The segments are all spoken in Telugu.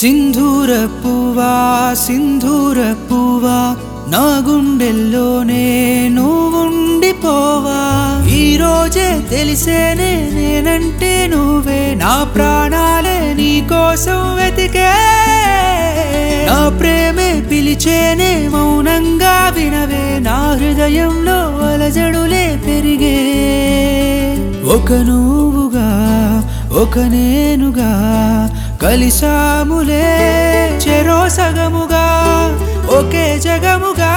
సింధూర పువ్వా సింధూర పువ్వా నా గుండెల్లోనే నువ్వుండిపోవా ఈ రోజే తెలిసేనే నేనంటే నువ్వే నా ప్రాణాలే నీ కోసం వెతికే నా ప్రేమే పిలిచేనే మౌనంగా వినవే నా హృదయంలో అలజడులే పెరిగే ఒక నువ్వుగా ఒక నేనుగా కలిసాములే చెరో సగముగా ఒకే జగముగా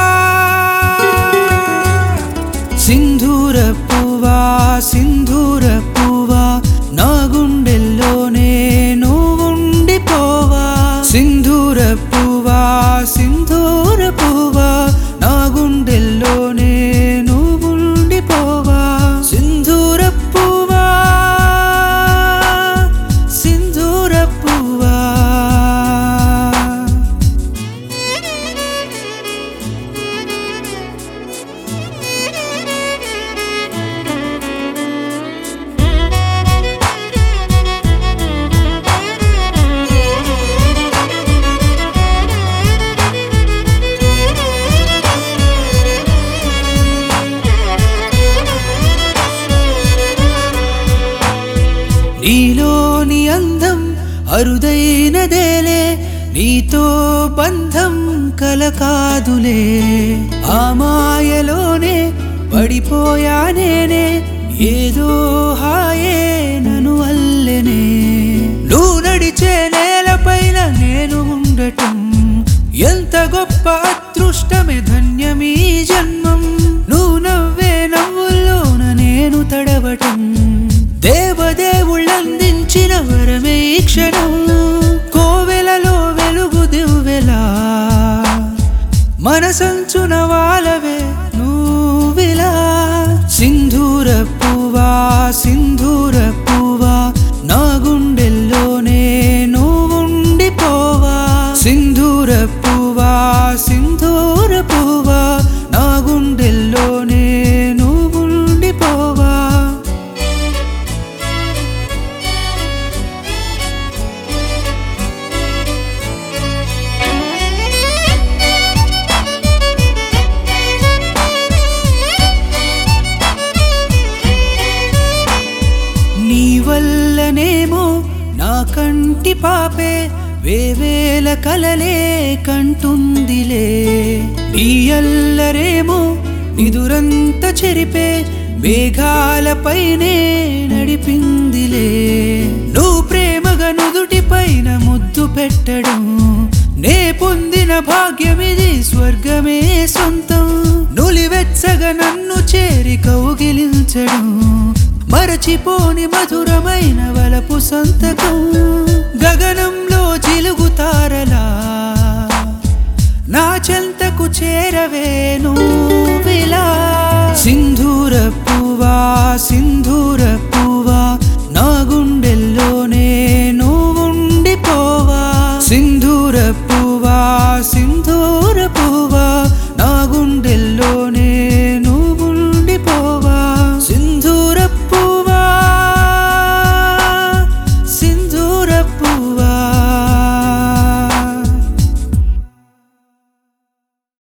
సింధూర పువ్వా సింధూర పువ్వా నా గుండెల్లోనే నువ్వుండిపోవా సింధూర పువ్వా సింధూర పువ్వా నా గుండెల్లోనే నువ్వుండిపోవా సింధూర పువ్వా సింధూర పువ్వా నీలోని అందం అరుదైనదేలే నీతో బంధం కలకాదులే ఆ మాయలోనే పడిపోయా నేనే ఏదో హాయే నన్ను అల్లెనే నువ్వు నడిచే నేలపైన నేను ఉండటం ఎంత గొప్ప అదృష్టమే ధన్యమీ జన్మం నువ్వు నవ్వే నవ్వుల్లోన నేను తడవటం దేవదేవుళ్ళందించిన వరమే ఈ క్షణం కోవెలలో వెలుగు దివ్వెలా మనసంచున వాలవే నువ్విలా సింధూర పువ్వా సింధూర పువ్వా నా గుండెల్లోనే నువ్వుండిపోవా సింధూర పువ్వా సింధూర పువ్వా నా గుండెల్లోనే నువ్వుండిపోవా నీ వల్లనేమో నా కంటి పాపే వేవేల కలలే కంటుందిలే నీ అల్లరేమో నిదురంత చెరిపే మేఘాలపైనే నడిపిందిలే నువ్వు ప్రేమగా నుదుటి పైన ముద్దు పెట్టడం నే పొందిన భాగ్యమిది స్వర్గమే సొంతం నులివెచ్చగా నన్ను చేరి కౌగిలించడం మరచిపోని మధురమైన వలపు సంతకం గగనంలో చిలుగు తారలా నా చెంతకు చేరవే నువ్విలా